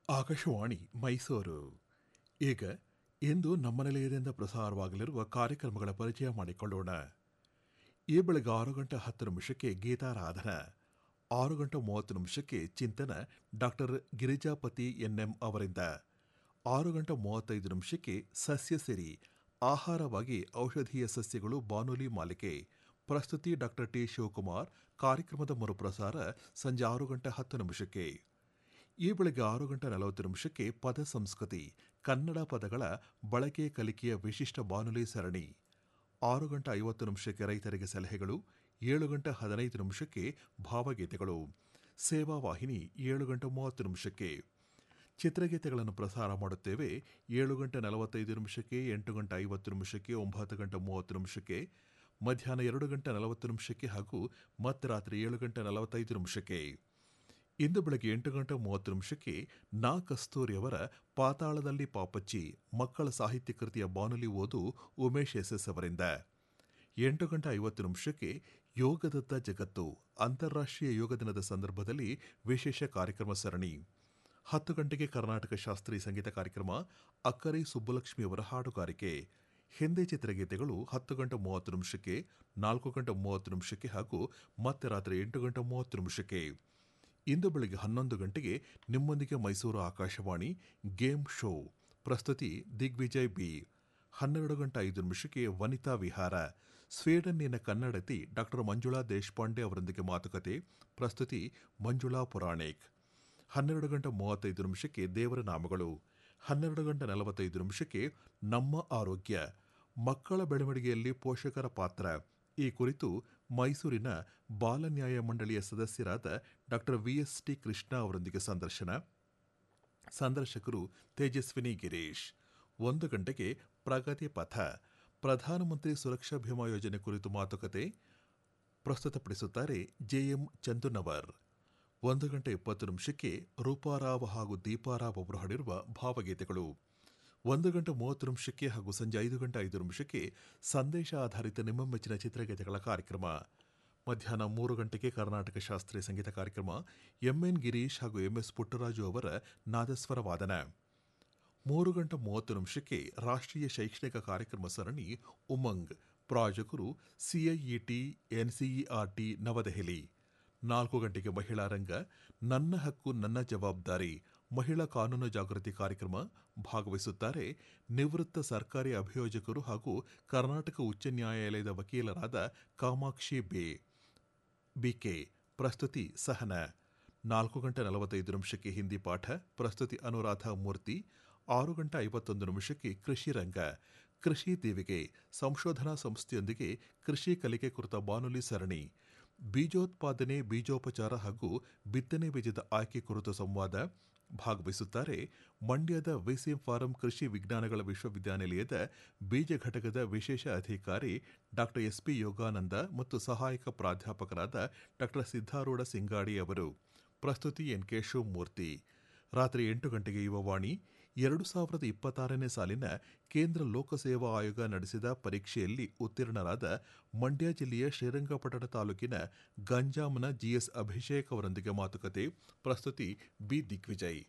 ಆಕಾಶವಾಣಿ ಮೈಸೂರು ಈಗ ಇಂದು ನಮ್ಮ ನಿಲಯದಿಂದ ಪ್ರಸಾರವಾಗಲಿರುವ ಕಾರ್ಯಕ್ರಮಗಳ ಪರಿಚಯ ಮಾಡಿಕೊಳ್ಳೋಣ ಈ ಬೆಳಗ್ಗೆ ಆರು ಗಂಟೆ ಹತ್ತು ನಿಮಿಷಕ್ಕೆ ಗೀತಾರಾಧನ ಆರು ಗಂಟೆ ಮೂವತ್ತು ನಿಮಿಷಕ್ಕೆ ಚಿಂತನ ಡಾಕ್ಟರ್ ಗಿರಿಜಾಪತಿ ಎನ್ಎಂ ಅವರಿಂದ ಆರು ಗಂಟೆ ಮೂವತ್ತೈದು ನಿಮಿಷಕ್ಕೆ ಸಸ್ಯ ಸಿರಿ ಆಹಾರವಾಗಿ ಔಷಧೀಯ ಸಸ್ಯಗಳು ಬಾನುಲಿ ಮಾಲಿಕೆ ಪ್ರಸ್ತುತಿ ಡಾಕ್ಟರ್ ಟಿ ಶಿವಕುಮಾರ್ ಕಾರ್ಯಕ್ರಮದ ಮರುಪ್ರಸಾರ ಸಂಜೆ ಆರು ಗಂಟೆ ಹತ್ತು ನಿಮಿಷಕ್ಕೆ ಈ ಬೆಳಗ್ಗೆ ಆರು ಗಂಟೆ ನಲವತ್ತು ನಿಮಿಷಕ್ಕೆ ಪದ ಸಂಸ್ಕೃತಿ ಕನ್ನಡ ಪದಗಳ ಬಳಕೆ ಕಲಿಕೆಯ ವಿಶಿಷ್ಟ ಬಾನುಲಿ ಸರಣಿ ಆರು ಗಂಟೆ ಐವತ್ತು ನಿಮಿಷಕ್ಕೆ ರೈತರಿಗೆ ಸಲಹೆಗಳು ಏಳು ಗಂಟೆ ಹದಿನೈದು ನಿಮಿಷಕ್ಕೆ ಭಾವಗೀತೆಗಳು ಸೇವಾ ವಾಹಿನಿ ಏಳು ಗಂಟೆ ಮೂವತ್ತು ನಿಮಿಷಕ್ಕೆ ಚಿತ್ರಗೀತೆಗಳನ್ನು ಪ್ರಸಾರ ಮಾಡುತ್ತೇವೆ ಏಳು ಗಂಟೆ ನಲವತ್ತೈದು ನಿಮಿಷಕ್ಕೆ ಎಂಟು ಗಂಟೆ ಐವತ್ತು ನಿಮಿಷಕ್ಕೆ ಒಂಬತ್ತು ಗಂಟೆ ಮೂವತ್ತು ನಿಮಿಷಕ್ಕೆ ಮಧ್ಯಾಹ್ನ ಎರಡು ಗಂಟೆ ನಲವತ್ತು ನಿಮಿಷಕ್ಕೆ ಹಾಗೂ ಮಧ್ಯರಾತ್ರಿ ಏಳು ಗಂಟೆ ನಲವತ್ತೈದು ನಿಮಿಷಕ್ಕೆ ಇಂದು ಬೆಳಗ್ಗೆ ಎಂಟು ಗಂಟೆ ಮೂವತ್ತು ನಿಮಿಷಕ್ಕೆ ನಾ ಕಸ್ತೂರಿಯವರ ಪಾತಾಳದಲ್ಲಿ ಪಾಪಚ್ಚಿ ಮಕ್ಕಳ ಸಾಹಿತ್ಯ ಕೃತಿಯ ಬಾನುಲಿ ಓದು ಉಮೇಶ್ ಎಸ್ ಎಸ್ ಅವರಿಂದ ಎಂಟು ಗಂಟೆ ಐವತ್ತು ನಿಮಿಷಕ್ಕೆ ಯೋಗದತ್ತ ಜಗತ್ತು ಅಂತಾರಾಷ್ಟ್ರೀಯ ಯೋಗ ದಿನದ ಸಂದರ್ಭದಲ್ಲಿ ವಿಶೇಷ ಕಾರ್ಯಕ್ರಮ ಸರಣಿ ಹತ್ತು ಗಂಟೆಗೆ ಕರ್ನಾಟಕ ಶಾಸ್ತ್ರೀಯ ಸಂಗೀತ ಕಾರ್ಯಕ್ರಮ ಅಕ್ಕರೆ ಸುಬ್ಬಲಕ್ಷ್ಮಿಯವರ ಹಾಡುಗಾರಿಕೆ ಹಿಂದಿ ಚಿತ್ರಗೀತೆಗಳು ಹತ್ತು ಗಂಟೆ ಮೂವತ್ತು ನಿಮಿಷಕ್ಕೆ ನಾಲ್ಕು ಗಂಟೆ ಮೂವತ್ತು ನಿಮಿಷಕ್ಕೆ ಹಾಗೂ ಮತ್ತೆ ರಾತ್ರಿ ಎಂಟು ಗಂಟೆ ಮೂವತ್ತು ನಿಮಿಷಕ್ಕೆ ಇಂದು ಬೆಳಗ್ಗೆ ಹನ್ನೊಂದು ಗಂಟೆಗೆ ನಿಮ್ಮೊಂದಿಗೆ ಮೈಸೂರು ಆಕಾಶವಾಣಿ ಗೇಮ್ ಶೋ ಪ್ರಸ್ತುತಿ ದಿಗ್ವಿಜಯ್ ಬಿ ಹನ್ನೆರಡು ಗಂಟೆ ಐದು ನಿಮಿಷಕ್ಕೆ ವನಿತಾ ವಿಹಾರ ಸ್ವೀಡನ್ನಿನ ಕನ್ನಡತಿ ಡಾಕ್ಟರ್ ಮಂಜುಳಾ ದೇಶಪಾಂಡೆ ಅವರೊಂದಿಗೆ ಮಾತುಕತೆ ಪ್ರಸ್ತುತಿ ಮಂಜುಳಾ ಪುರಾಣಿಕ್ ಹನ್ನೆರಡು ಗಂಟೆ ಮೂವತ್ತೈದು ನಿಮಿಷಕ್ಕೆ ದೇವರ ನಾಮಗಳು ಹನ್ನೆರಡು ಗಂಟೆ ನಲವತ್ತೈದು ನಿಮಿಷಕ್ಕೆ ನಮ್ಮ ಆರೋಗ್ಯ ಮಕ್ಕಳ ಬೆಳವಣಿಗೆಯಲ್ಲಿ ಪೋಷಕರ ಪಾತ್ರ ಈ ಕುರಿತು ಮೈಸೂರಿನ ಬಾಲ ನ್ಯಾಯ ಮಂಡಳಿಯ ಸದಸ್ಯರಾದ ಡಾಕ್ಟರ್ ವಿಎಸ್ ಟಿ ಕೃಷ್ಣ ಅವರೊಂದಿಗೆ ಸಂದರ್ಶನ ಸಂದರ್ಶಕರು ತೇಜಸ್ವಿನಿ ಗಿರೀಶ್ ಒಂದು ಗಂಟೆಗೆ ಪ್ರಗತಿ ಪಥ ಪ್ರಧಾನಮಂತ್ರಿ ಸುರಕ್ಷಾ ಭೀಮಾ ಯೋಜನೆ ಕುರಿತು ಮಾತುಕತೆ ಪ್ರಸ್ತುತಪಡಿಸುತ್ತಾರೆ ಜೆಎಂ ಚಂದುನವರ್ ಒಂದು ಗಂಟೆ ಇಪ್ಪತ್ತು ನಿಮಿಷಕ್ಕೆ ರೂಪಾರಾವ್ ಹಾಗೂ ದೀಪಾರಾವ್ ಅವರು ಹಾಡಿರುವ ಭಾವಗೀತೆಗಳು ಒಂದು ಗಂಟೆ ಮೂವತ್ತು ನಿಮಿಷಕ್ಕೆ ಹಾಗೂ ಸಂಜೆ ಐದು ಗಂಟೆ ಐದು ನಿಮಿಷಕ್ಕೆ ಸಂದೇಶ ಆಧಾರಿತ ನಿಮ್ಮ ಮೆಚ್ಚಿನ ಚಿತ್ರಗೀತೆಗಳ ಕಾರ್ಯಕ್ರಮ ಮಧ್ಯಾಹ್ನ ಮೂರು ಗಂಟೆಗೆ ಕರ್ನಾಟಕ ಶಾಸ್ತ್ರೀಯ ಸಂಗೀತ ಕಾರ್ಯಕ್ರಮ ಎಂಎನ್ ಗಿರೀಶ್ ಹಾಗೂ ಎಂಎಸ್ ಪುಟ್ಟರಾಜು ಅವರ ನಾದಸ್ವರ ವಾದನ ಮೂರು ಗಂಟೆ ಮೂವತ್ತು ನಿಮಿಷಕ್ಕೆ ರಾಷ್ಟ್ರೀಯ ಶೈಕ್ಷಣಿಕ ಕಾರ್ಯಕ್ರಮ ಸರಣಿ ಉಮಂಗ್ ಪ್ರಾಯೋಜಕರು ಸಿಐಇಟಿ ಎನ್ಸಿಇಆರ್ಟಿ ನವದೆಹಲಿ ನಾಲ್ಕು ಗಂಟೆಗೆ ಮಹಿಳಾ ರಂಗ ನನ್ನ ಹಕ್ಕು ನನ್ನ ಜವಾಬ್ದಾರಿ ಮಹಿಳಾ ಕಾನೂನು ಜಾಗೃತಿ ಕಾರ್ಯಕ್ರಮ ಭಾಗವಹಿಸುತ್ತಾರೆ ನಿವೃತ್ತ ಸರ್ಕಾರಿ ಅಭಿಯೋಜಕರು ಹಾಗೂ ಕರ್ನಾಟಕ ಉಚ್ಚ ನ್ಯಾಯಾಲಯದ ವಕೀಲರಾದ ಕಾಮಾಕ್ಷಿ ಬೇ ಬಿಕೆ ಪ್ರಸ್ತುತಿ ಸಹನ ನಾಲ್ಕು ಗಂಟೆ ನಲವತ್ತೈದು ನಿಮಿಷಕ್ಕೆ ಹಿಂದಿ ಪಾಠ ಪ್ರಸ್ತುತಿ ಅನುರಾಧ ಮೂರ್ತಿ ಆರು ಗಂಟೆ ಐವತ್ತೊಂದು ನಿಮಿಷಕ್ಕೆ ಕೃಷಿ ರಂಗ ಕೃಷಿ ದೇವಿಗೆ ಸಂಶೋಧನಾ ಸಂಸ್ಥೆಯೊಂದಿಗೆ ಕೃಷಿ ಕಲಿಕೆ ಕುರಿತ ಬಾನುಲಿ ಸರಣಿ ಬೀಜೋತ್ಪಾದನೆ ಬೀಜೋಪಚಾರ ಹಾಗೂ ಬಿತ್ತನೆ ಬೀಜದ ಆಯ್ಕೆ ಕುರಿತು ಸಂವಾದ ಭಾಗವಹಿಸುತ್ತಾರೆ ಮಂಡ್ಯದ ವಿಸಿಎಂ ಫಾರಂ ಕೃಷಿ ವಿಜ್ಞಾನಗಳ ವಿಶ್ವವಿದ್ಯಾನಿಲಯದ ಬೀಜ ಘಟಕದ ವಿಶೇಷ ಅಧಿಕಾರಿ ಡಾಕ್ಟರ್ ಎಸ್ಪಿ ಯೋಗಾನಂದ ಮತ್ತು ಸಹಾಯಕ ಪ್ರಾಧ್ಯಾಪಕರಾದ ಡಾಕ್ಟರ್ ಸಿದ್ದಾರೂಢ ಸಿಂಗಾಡಿ ಅವರು ಪ್ರಸ್ತುತಿ ಎನ್ ಕೆ ಶಿವಮೂರ್ತಿ ರಾತ್ರಿ ಎಂಟು ಗಂಟೆಗೆ ಯುವವಾಣಿ ಎರಡು ಸಾವಿರದ ಇಪ್ಪತ್ತಾರನೇ ಸಾಲಿನ ಕೇಂದ್ರ ಲೋಕಸೇವಾ ಆಯೋಗ ನಡೆಸಿದ ಪರೀಕ್ಷೆಯಲ್ಲಿ ಉತ್ತೀರ್ಣರಾದ ಮಂಡ್ಯ ಜಿಲ್ಲೆಯ ಶ್ರೀರಂಗಪಟ್ಟಣ ತಾಲೂಕಿನ ಗಂಜಾಂನ ಜಿಎಸ್ ಅಭಿಷೇಕ್ ಅವರೊಂದಿಗೆ ಮಾತುಕತೆ ಪ್ರಸ್ತುತಿ ಬಿ ದಿಗ್ವಿಜಯ್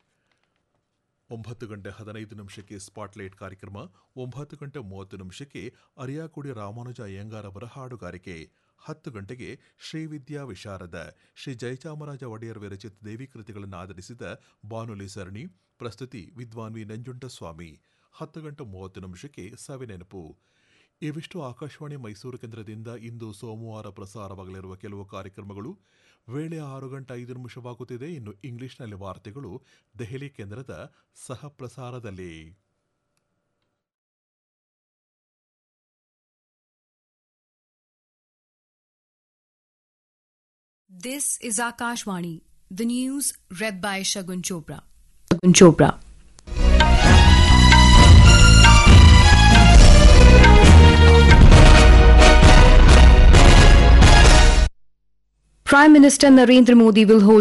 ಒಂಬತ್ತು ಗಂಟೆ ಹದಿನೈದು ನಿಮಿಷಕ್ಕೆ ಸ್ಪಾಟ್ಲೈಟ್ ಕಾರ್ಯಕ್ರಮ ಒಂಬತ್ತು ಗಂಟೆ ಮೂವತ್ತು ನಿಮಿಷಕ್ಕೆ ಅರಿಯಾಕುಡಿ ರಾಮಾನುಜ ಅಯ್ಯಂಗಾರ್ ಅವರ ಹಾಡುಗಾರಿಕೆ ಹತ್ತು ಗಂಟೆಗೆ ಶ್ರೀವಿದ್ಯಾ ವಿಶಾರದ ಶ್ರೀ ಜಯಚಾಮರಾಜ ಒಡೆಯರ್ ವಿರಚಿತ ದೇವಿ ಕೃತಿಗಳನ್ನು ಆಧರಿಸಿದ ಬಾನುಲಿ ಸರಣಿ ಪ್ರಸ್ತುತಿ ವಿದ್ವಾನ್ ವಿ ನಂಜುಂಡಸ್ವಾಮಿ ಹತ್ತು ಗಂಟೆ ಮೂವತ್ತು ನಿಮಿಷಕ್ಕೆ ಸವಿನೆನಪು ಇವಿಷ್ಟು ಆಕಾಶವಾಣಿ ಮೈಸೂರು ಕೇಂದ್ರದಿಂದ ಇಂದು ಸೋಮವಾರ ಪ್ರಸಾರವಾಗಲಿರುವ ಕೆಲವು ಕಾರ್ಯಕ್ರಮಗಳು ವೇಳೆ ಆರು ಗಂಟೆ ಐದು ನಿಮಿಷವಾಗುತ್ತಿದೆ ಇನ್ನು ಇಂಗ್ಲಿಷ್ನಲ್ಲಿ ವಾರ್ತೆಗಳು ದೆಹಲಿ ಕೇಂದ್ರದ ಸಹ ಪ್ರಸಾರದಲ್ಲಿ This is Akashvani, the news read by Shagun Chopra. Shagun Chopra. Prime Minister Narendra Modi will hold